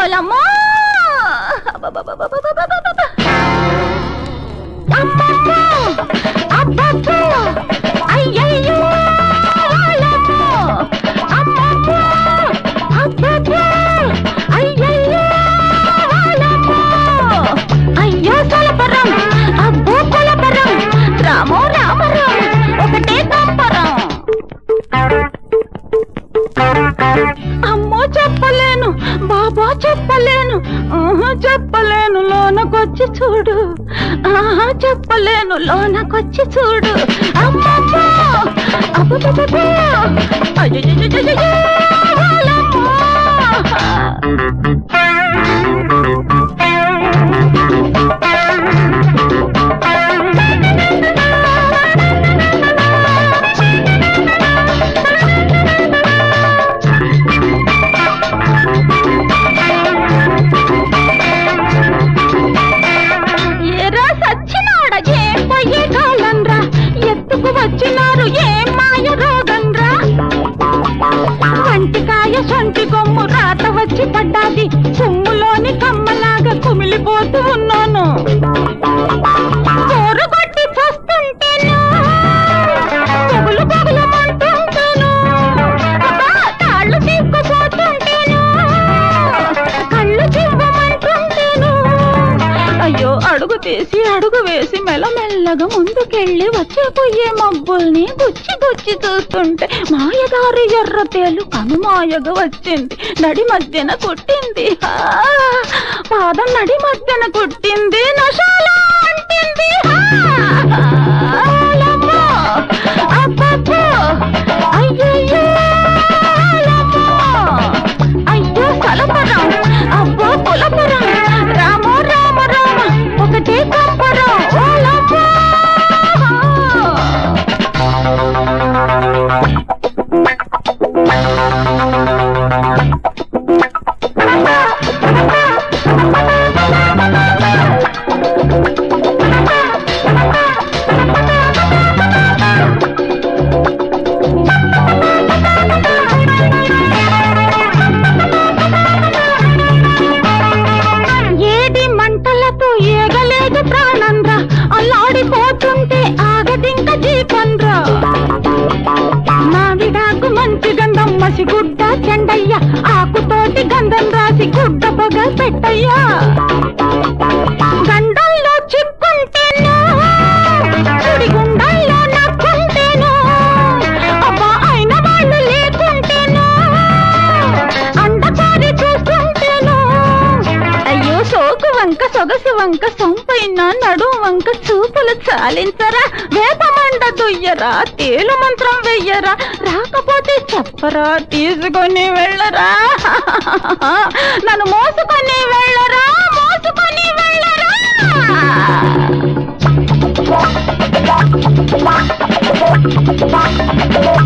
ఓలమ్మో అబ్బబ్బబ్బబ్బబ్బబ్బబ్బబ్బ. అమ్మమ్మో అబ్బబ్బో అయ్యయ్యో ఓలమ్మో అమ్మమ్మో అబ్బబ్బో అయ్యయ్యో ఓలమ్మో అయ్యో సలపరం అబ్బో కొలపరం రామో రామరం ఒకటే తంపరం అమ్మో చెప్పలేను బాబా చెప్పలేను ఆహా చెప్పలేను లోనకొచ్చి చూడు ఆహా చెప్పలేను లోనకొచ్చి చూడు అమ్మమ్మో అబ్బబ్బబ్బబ్బో అయ్యయ్యయ్యయ్యయ్యో ఓలమ్మో. ఏరా సచ్చినాడ ఏం పోయే కాలంరా ఎత్తుకు వచ్చినారు ఏం మాయ రోగంరా వంటికాయ సొంటి కొమ్ము రాత వచ్చి పడ్డాది కొమ్ములోని కమ్మలాగా కుమిలిపోతూ ఉన్నాను కూరగొట్టి చూస్తుంటేను పొగులు పొగులు మంటుంటేను అబ్బా, కాళ్ళు తీసుకుపోతుంటేను కళ్ళు చివ్వమంటుంటేను అయ్యో అడుగు తీసి అడుగు వేసి మెల్లమెల్లగా ముందుకెళ్ళి వచ్చే పోయే మబ్బుల్ని గుచ్చి గుచ్చి చూస్తుంటే మాయదారి ఎర్ర తేలు కనుమాయగా వచ్చింది నడి మధ్యన కుట్టింది ఆ, పాదం నడి మధ్యన కుట్టింది నశాల అంటింది ఆ, ఓలమ్మో, అబ్బబ్బో, అయ్యయ్యో, ఓలమ్మో. అయ్యో సలపరం అబ్బో కులపురం రామో రామ రామ ఒకటే కంపరం ఓలమ్మో ఏడి మంటలతో ఏగలేదు ప్రాణంరా అల్లాడిపోతుంటే ఆగదింక జీపన్రా మావిడాకు మంచి గంధం మసి గుడ్డ చెండయ్య ఆకుతోటి గంధం రాసి గుడ్డ పొగ పెట్టయ్యా గండంలో చిక్కుంటేను గుండల్లో నక్కుంటేను అబ్బా అయిన వాళ్ళు లేకుంటేను అండకారి చూస్తుంటేను అయ్యో సోకు వంక సొగసు వంక సొంపైన నడు వంక చూపులు చాలించరా వేపమండ దుయ్యరా తేలు మంత్రం వెయ్యరా రాకపోతే చెప్పరా తీసుకొని వెళ్ళరా నన్ను మోసుకొని వెళ్ళరా మోసుకొని వెళ్ళరా Thank you.